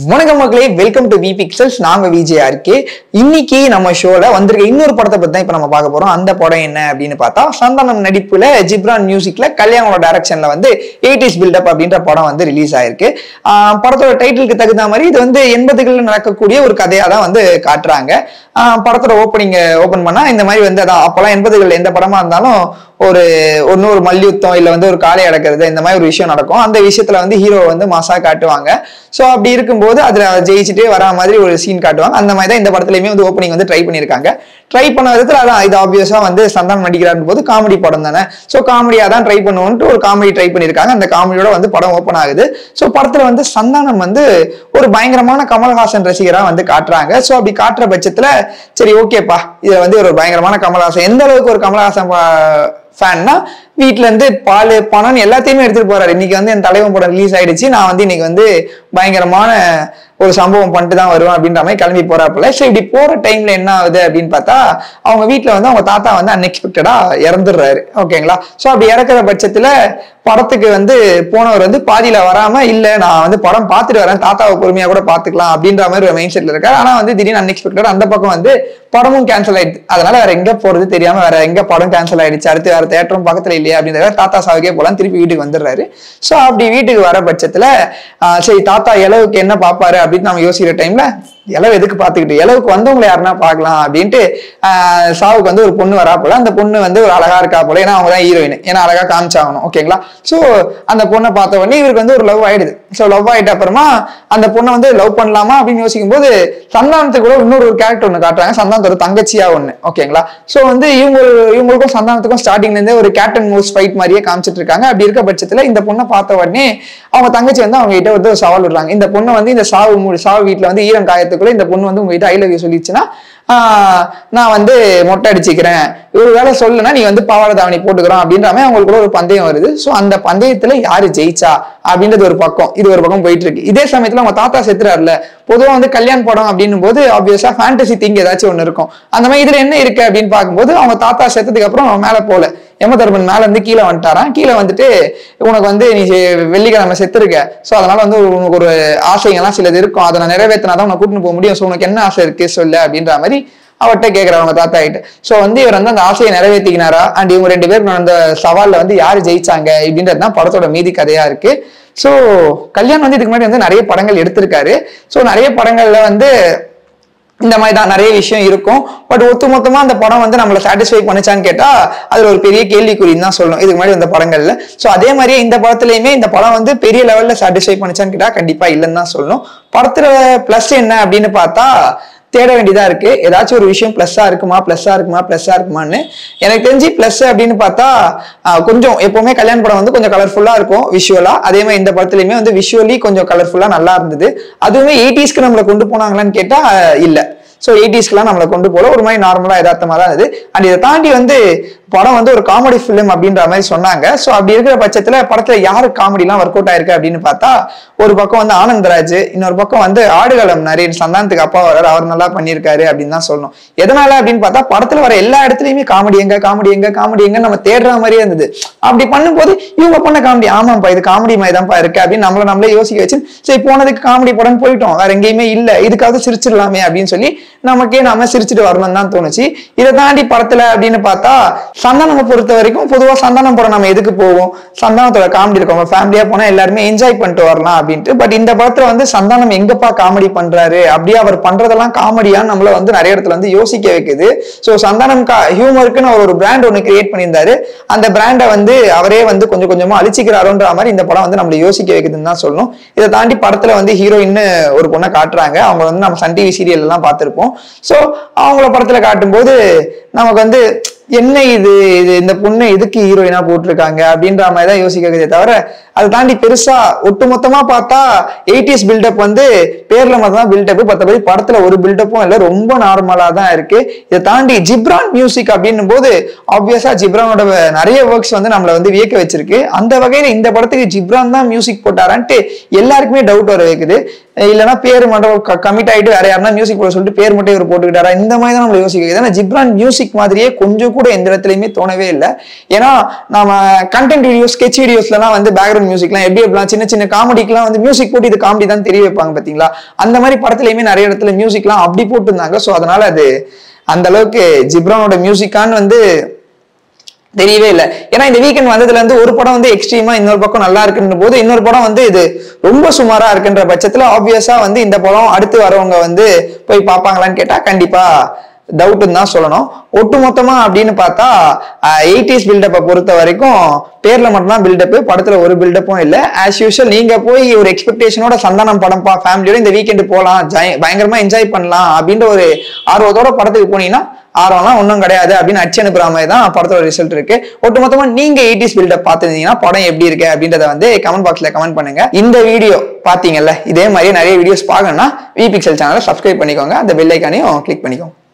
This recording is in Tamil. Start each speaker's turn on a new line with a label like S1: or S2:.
S1: வணக்கம் மக்களே வெல்கம் டு வி பிக்சல்ஸ் நாங்க விஜேஆர்கே இன்னைக்கு நம்ம ஷோல வந்திருக்க இன்னொரு படத்தை பத்தி தான் இப்ப நம்ம பார்க்க போறோம் அந்த படம் என்ன அப்படின்னு பார்த்தா சந்தானம் நடிப்புல ஜிப்ரான் மியூசிக்ல கல்யாணோட டைரக்ஷன்ல வந்து எயிட்டிஸ் பில்டப் அப்படின்ற படம் வந்து ரிலீஸ் ஆயிருக்கு ஆஹ் படத்தோட டைட்டிலுக்கு தகுந்த மாதிரி இது வந்து எண்பதுகளில் நடக்கக்கூடிய ஒரு கதையா தான் வந்து காட்டுறாங்க ஆஹ் படத்தோட ஓப்பனிங் ஓபன் பண்ணா இந்த மாதிரி வந்து அதான் அப்பெல்லாம் எண்பதுகள் எந்த படமா இருந்தாலும் ஒரு ஒன்னும் ஒரு மல்யுத்தம் இல்ல வந்து ஒரு காளை அடக்கிறது இந்த மாதிரி ஒரு விஷயம் நடக்கும் அந்த விஷயத்துல வந்து ஹீரோ வந்து மாசா காட்டுவாங்க சோ அப்படி இருக்கும்போது அதுல ஜெயிச்சுட்டே வரா மாதிரி ஒரு சீன் காட்டுவாங்க அந்த மாதிரி தான் இந்த படத்துலயுமே வந்து ஓப்பனிங் வந்து ட்ரை பண்ணியிருக்காங்க ட்ரை பண்ண விதத்துல அதான் இது ஆப்வியஸா வந்து சந்தானம் நடிக்கிறாரு போது காமெடி படம் தானே ஸோ காமெடியா தான் ட்ரை பண்ணுவோன்ட்டு ஒரு காமெடி ட்ரை பண்ணியிருக்காங்க அந்த காமெடியோட வந்து படம் ஓப்பன் ஆகுது ஸோ படத்துல வந்து சந்தானம் வந்து ஒரு பயங்கரமான கமல்ஹாசன் ரசிகரா வந்து காட்டுறாங்க ஸோ அப்படி காட்டுற பட்சத்துல சரி ஓகேப்பா இதுல வந்து ஒரு பயங்கரமான கமல்ஹாசன் எந்த அளவுக்கு ஒரு கமல்ஹாசன் ஃபேன்னா வீட்ல இருந்து பால் பணம் எல்லாத்தையுமே எடுத்துட்டு போறாரு இன்னைக்கு வந்து என் தலைவன் படம் ரிலீஸ் ஆயிடுச்சு நான் வந்து இன்னைக்கு வந்து பயங்கரமான ஒரு சம்பவம் பண்ணிட்டு தான் வருவேன் அப்படின்ற மாதிரி கிளம்பி போறாப்புல ஸோ இப்படி போற டைம்ல என்ன ஆகுது அப்படின்னு பார்த்தா அவங்க வீட்ல வந்து அவங்க தாத்தா வந்து அன்எக்ஸ்பெக்டடா இறந்துடுறாரு ஓகேங்களா ஸோ அப்படி இறக்குற பட்சத்துல படத்துக்கு வந்து போனவர் வந்து பாதியில வராம இல்ல நான் வந்து படம் பார்த்துட்டு வரேன் தாத்தாவை பொறுமையா கூட பாத்துக்கலாம் அப்படின்ற மாதிரி ஒரு மைண்ட் செட்ல இருக்காரு ஆனா வந்து திடீர்னு அன்எக்ஸ்பெக்டட் அந்த பக்கம் வந்து படமும் கேன்சல் ஆயிடுச்சு அதனால வேற எங்க போறது தெரியாம வேற எங்க படம் கேன்சல் ஆயிடுச்சு அடுத்து வேற தேட்டரும் பக்கத்துல இல்லையா அப்படின்றத தாத்தா சாவுக்கே போலாம் திருப்பி வீட்டுக்கு வந்துடுறாரு ஸோ அப்படி வீட்டுக்கு வர பட்சத்துல ஆஹ் சரி தாத்தா இளவுக்கு என்ன பாப்பாரு அப்படின்னு நம்ம யோசிக்கிற டைம்ல இளவு எதுக்கு பாத்துக்கிட்டு இளவுக்கு வந்தவங்களை யாருன்னா பார்க்கலாம் அப்படின்ட்டு ஆஹ் சாவுக்கு வந்து ஒரு பொண்ணு வரா போல அந்த பொண்ணு வந்து ஒரு அழகா இருக்கா போல ஏன்னா அவங்க தான் ஹீரோயின் ஏன்னா அழகா காமிச்சாகணும் ஓகேங்களா ஸோ அந்த பொண்ணை பார்த்த உடனே இவருக்கு வந்து ஒரு லவ் ஆயிடுது ஸோ லவ் ஆயிட்ட அப்புறமா அந்த பொண்ணை வந்து லவ் பண்ணலாமா அப்படின்னு யோசிக்கும் போது சந்தானத்துக்கு கூட இன்னொரு ஒரு கேரக்டர் ஒன்று காட்டுறாங்க சந்தானத்தோட தங்கச்சியா ஒன்று ஓகேங்களா ஸோ வந்து இவங்க இவங்களுக்கும் சந்தானத்துக்கும் ஸ்டார்டிங்ல இருந்தே ஒரு கேப்டன் மூவ்ஸ் ஃபைட் மாதிரியே காமிச்சிட்டு இருக்காங்க அப்படி இருக்க பட்சத்துல இந்த பொண்ணை பார்த்த உடனே அவங்க தங்கச்சி வந்து அவங்க கிட்ட வந்து ஒரு சவால் விடுறாங்க இந்த பொண்ணை வந்து இந்த சாவு மூ- சாவு வீட்டுல வந்து ஈரம் காயத்துக்குள்ள இந்த பொண்ணு வந்து உங்ககிட்ட ஐ லவ் யூ சொல்லிச்சுன்னா ஆஹ் நான் வந்து மொட்டை அடிச்சுக்கிறேன் ஒரு வேலை சொல்லுனா நீ வந்து பாவாடை தாவணி போட்டுக்கிறோம் அப்படின்ற மாதிரி அவங்களுக்குள்ள ஒரு பந்தயம் வருது ஸோ அந்த பந்தயத்துல யாரு ஜெயிச்சா அப்படின்றது ஒரு பக்கம் இது ஒரு பக்கம் போயிட்டு இருக்கு இதே சமயத்துல அவங்க தாத்தா செத்துறாருல பொதுவா வந்து கல்யாண படம் அப்படின்னும் போது ஆப்வியஸா ஃபேண்டசி திங் ஏதாச்சும் ஒன்று இருக்கும் அந்த மாதிரி இதுல என்ன இருக்கு அப்படின்னு பார்க்கும்போது அவங்க தாத்தா செத்ததுக்கு அப்புறம் அவன் மேல போல யமதர்மன் மேல இருந்து கீழே வந்துட்டாராம் கீழே வந்துட்டு உனக்கு வந்து நீ செ- வெள்ளிக்கிழமை செத்துருக்க சோ அதனால வந்து உனக்கு ஒரு ஆசைகள்லாம் சிலது இருக்கும் அதை நான் நிறைவேற்றினாதான் உனக்கு கூட்டிட்டு போக முடியும் சோ உனக்கு என்ன ஆசை இருக்கு சொல்லு அப்படின்ற மாதிரி அவர்கிட்ட கேக்குறாங்க தாத்தா கிட்ட சோ வந்து இவர் வந்து அந்த ஆசையை நிறைவேற்றிக்கினாரா அண்ட் இவங்க ரெண்டு பேரும் அந்த சவால்ல வந்து யாரு ஜெயிச்சாங்க இப்படின்றது தான் படத்தோட மீதி கதையா இருக்கு சோ கல்யாண் வந்து இதுக்கு முன்னாடி வந்து நிறைய படங்கள் எடுத்திருக்காரு சோ நிறைய படங்கள்ல வந்து இந்த மாதிரி தான் நிறைய விஷயம் இருக்கும் பட் ஒட்டுமொத்தமா அந்த படம் வந்து நம்மளை சாட்டிஸ்ஃபை பண்ணுச்சான்னு கேட்டா அதுல ஒரு பெரிய கேள்விக்குறின்னு தான் சொல்லணும் இதுக்கு முன்னாடி இந்த படங்கள்ல சோ அதே மாதிரியே இந்த படத்துலயுமே இந்த படம் வந்து பெரிய லெவல்ல சாட்டிஸ்ஃபை பண்ணுச்சான்னு கேட்டா கண்டிப்பா இல்லைன்னு தான் சொல்லணும் படத்துல பிளஸ் என்ன அப்படின்னு பார்த்தா தேட வேண்டியதா இருக்கு ஏதாச்சும் ஒரு விஷயம் பிளஸ்ஸா இருக்குமா பிளஸ்ஸா இருக்குமா பிளஸ்ஸா இருக்குமான்னு எனக்கு தெரிஞ்சு பிளஸ் அப்படின்னு பார்த்தா ஆஹ், கொஞ்சம் எப்பவுமே கல்யாண படம் வந்து கொஞ்சம் கலர்ஃபுல்லா இருக்கும் விஷுவலா அதே மாதிரி இந்த படத்துலயுமே வந்து விஷுவலி கொஞ்சம் கலர்ஃபுல்லா நல்லா இருந்தது அதுவுமே எயிட்டிஸ்க்கு நம்மளை கொண்டு போனாங்களான்னு கேட்டா இல்ல ஸோ எயிட்டிஸ்க்குலாம் நம்மளை கொண்டு போல ஒரு மாதிரி நார்மலா யதார்த்தமா தான் இருந்தது அண்ட் இதை தாண்டி வந்து படம் வந்து ஒரு காமெடி ஃபிலிம் அப்படின்ற மாதிரி சொன்னாங்க ஸோ அப்படி இருக்கிற பட்சத்துல படத்துல யாரு காமெடிலாம் ஒர்க் அவுட் ஆயிருக்கு அப்படின்னு பார்த்தா ஒரு பக்கம் வந்து ஆனந்தராஜ் இன்னொரு பக்கம் வந்து ஆடுகளம் நரேன் சந்தானத்துக்கு அப்பா வர்றாரு அவர் நல்லா பண்ணியிருக்காரு அப்படின்னு தான் சொல்லணும் எதனால அப்படின்னு பார்த்தா படத்துல வர எல்லா இடத்துலயுமே காமெடி எங்க காமெடி எங்க காமெடி எங்க நம்ம தேடுற மாதிரியே இருந்தது அப்படி பண்ணும்போது இவங்க பண்ண காமெடி ஆமாப்பா இது காமெடி மாதிரி தான்ப்பா இருக்கு அப்படின்னு நம்மள நம்மளே யோசிக்க வச்சு சரி போனதுக்கு காமெடி படம் போயிட்டோம் வேற எங்கேயுமே இல்ல இதுக்காவது சிரிச்சிடலாமே அப்படின்னு சொல்லி நமக்கே நாம சிரிச்சுட்டு வரணும் தான் தோணுச்சு இதை தாண்டி படத்துல அப்படின்னு பார்த்தா சந்தானத்தை பொறுத்த வரைக்கும் பொதுவா சந்தானம் படம் நம்ம எதுக்கு போவோம் சந்தானத்தோட காமெடி இருக்கவங்க ஃபேமிலியா போனா எல்லாருமே என்ஜாய் பண்ணிட்டு வரலாம் அப்படின்ட்டு பட் இந்த படத்துல வந்து சந்தானம் எங்கப்பா காமெடி பண்றாரு அப்படியே அவர் பண்றதெல்லாம் காமெடியான்னு நம்மள வந்து நிறைய இடத்துல வந்து யோசிக்க வைக்குது ஸோ சந்தானம் கா ஹியூமருக்குன்னு அவர் ஒரு பிராண்ட் ஒன்று கிரியேட் பண்ணியிருந்தாரு அந்த பிராண்டை வந்து அவரே வந்து கொஞ்சம் கொஞ்சமா அழிச்சிக்கிறாரோன்ற மாதிரி இந்த படம் வந்து நம்மள யோசிக்க வைக்குதுன்னு தான் சொல்லணும் இதை தாண்டி படத்துல வந்து ஹீரோயின்னு ஒரு பொண்ணை காட்டுறாங்க அவங்க வந்து நம்ம சன் டிவி சீரியல் எல்லாம் பார்த்திருப்போம் ஸோ அவங்கள படத்துல காட்டும்போது நமக்கு வந்து என்ன இது இது இந்த பொண்ணு எதுக்கு ஹீரோயினா போட்டிருக்காங்க அப்படின்ற மாதிரி தான் யோசிக்க வைக்குதே தவிர அதை தாண்டி பெருசா ஒட்டுமொத்தமா பார்த்தா எயிட்டிஸ் பில்டப் வந்து பேர்ல மட்டும் தான் பில்டப் மற்றபடி படத்துல ஒரு பில்டப்பும் இல்லை ரொம்ப நார்மலா தான் இருக்கு இதை தாண்டி ஜிப்ரான் மியூசிக் அப்படின்னும் போது ஆப்வியஸா ஜிப்ரானோட நிறைய ஒர்க்ஸ் வந்து நம்மளை வந்து வியக்க வச்சிருக்கு அந்த வகையில இந்த படத்துக்கு ஜிப்ரான் தான் மியூசிக் போட்டாரான்ட்டு எல்லாருக்குமே டவுட் வர வைக்குது இல்லைன்னா பேர் மட்டும் கமிட் ஆயிட்டு வேற யாருன்னா மியூசிக் போட சொல்லிட்டு பேர் மட்டும் இவர் போட்டுக்கிட்டாரா இந்த மாதிரி தான் நம்ம யோசிக்க ஏன்னா ஜிப்ரான் மியூசிக் மாதிரியே கொஞ்சம் கூட எந்த இடத்துலயுமே தோணவே இல்லை ஏன்னா நம்ம கண்டென்ட் வீடியோஸ் ஸ்கெச் வீடியோஸ்லாம் வந்து பேக்ரவுண்ட் மியூசிக்லாம் எப்படி எப்படிலாம் சின்ன சின்ன காமெடிக்குலாம் வந்து மியூசிக் போட்டு இது காமெடி தான் தெரிய வைப்பாங்க பாத்தீங்களா அந்த மாதிரி படத்துலயுமே நிறைய இடத்துல மியூசிக்லாம் அப்படி போட்டிருந்தாங்க ஸோ அதனால அது அந்த அளவுக்கு ஜிப்ரானோட மியூசிக்கான்னு வந்து தெரியவே இல்லை ஏன்னா இந்த வீக்கெண்ட் வந்ததுல இருந்து ஒரு படம் வந்து எக்ஸ்ட்ரீமா இன்னொரு பக்கம் நல்லா இருக்குன்ற போது இன்னொரு படம் வந்து இது ரொம்ப சுமாரா இருக்குன்ற பட்சத்துல ஆப்வியஸா வந்து இந்த படம் அடுத்து வரவங்க வந்து போய் பார்ப்பாங்களான்னு கேட்டா கண்டிப்பா டவுட்னு தான் சொல்லணும் ஒட்டுமொத்தமா அப்படின்னு பார்த்தா எயிட்டிஸ் பில்டப்பை பொறுத்த வரைக்கும் பேர்ல மட்டும்தான் பில்டப் படத்துல ஒரு பில்டப்பும் இல்லை ஆஸ் யூஷுவல் நீங்க போய் ஒரு எக்ஸ்பெக்டேஷனோட சந்தானம் படம் பா ஃபேமிலியோட இந்த வீக்கெண்டு போகலாம் ஜாய் பயங்கரமா என்ஜாய் பண்ணலாம் அப்படின்ற ஒரு ஆர்வத்தோட படத்துக்கு போனீங்கன்னா ஆர்வம்லாம் ஒன்றும் கிடையாது அப்படின்னு அடிச்சு அனுப்புற மாதிரி தான் படத்தோட ரிசல்ட் இருக்கு ஒட்டுமொத்தமா நீங்க எயிட்டிஸ் பில்டப் பார்த்துருந்தீங்கன்னா படம் எப்படி இருக்கு அப்படின்றத வந்து கமெண்ட் பாக்ஸ்ல கமெண்ட் பண்ணுங்க இந்த வீடியோ பாத்தீங்கல்ல இதே மாதிரி நிறைய வீடியோஸ் பார்க்கணும்னா வி பிக்சல் சேனலை சப்ஸ்கிரைப் பண்ணிக்கோங்க அந்த பெல் ஐக்கானையும் கிளிக் பண்ணிக்கோங்க